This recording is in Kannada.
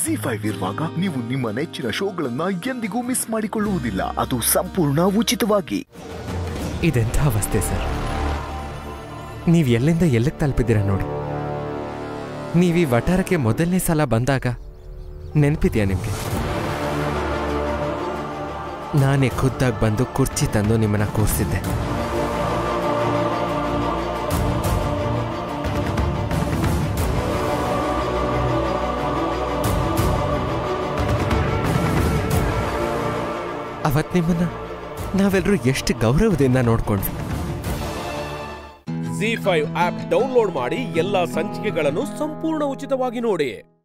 ಜಿ ಫೈವ್ ಇರುವಾಗ ನೀವು ನಿಮ್ಮ ನೆಚ್ಚಿನ ಶೋಗಳನ್ನ ಎಂದಿಗೂ ಮಿಸ್ ಮಾಡಿಕೊಳ್ಳುವುದಿಲ್ಲ ಅದು ಸಂಪೂರ್ಣ ಉಚಿತವಾಗಿ ಇದೆಂಥ ಅವಸ್ಥೆ ಸರ್ ನೀವು ಎಲ್ಲಿಂದ ಎಲ್ಲಿಗೆ ತಲುಪಿದ್ದೀರಾ ನೋಡಿ ನೀವು ಈ ವಠಾರಕ್ಕೆ ಮೊದಲನೇ ಸಲ ಬಂದಾಗ ನೆನಪಿದೆಯಾ ನಿಮಗೆ ನಾನೇ ಖುದ್ದಾಗಿ ಬಂದು ಕುರ್ಚಿ ತಂದು ನಿಮ್ಮನ್ನ ಕೂರಿಸಿದ್ದೆ ಅವತ್ ನಿಮ್ಮನ್ನ ನಾವೆಲ್ಲರೂ ಎಷ್ಟು ಗೌರವದಿಂದ ನೋಡ್ಕೊಂಡ್ವಿ ಜಿ ಫೈವ್ ಆಪ್ ಡೌನ್ಲೋಡ್ ಮಾಡಿ ಎಲ್ಲಾ ಸಂಚಿಕೆಗಳನ್ನು ಸಂಪೂರ್ಣ ಉಚಿತವಾಗಿ ನೋಡಿ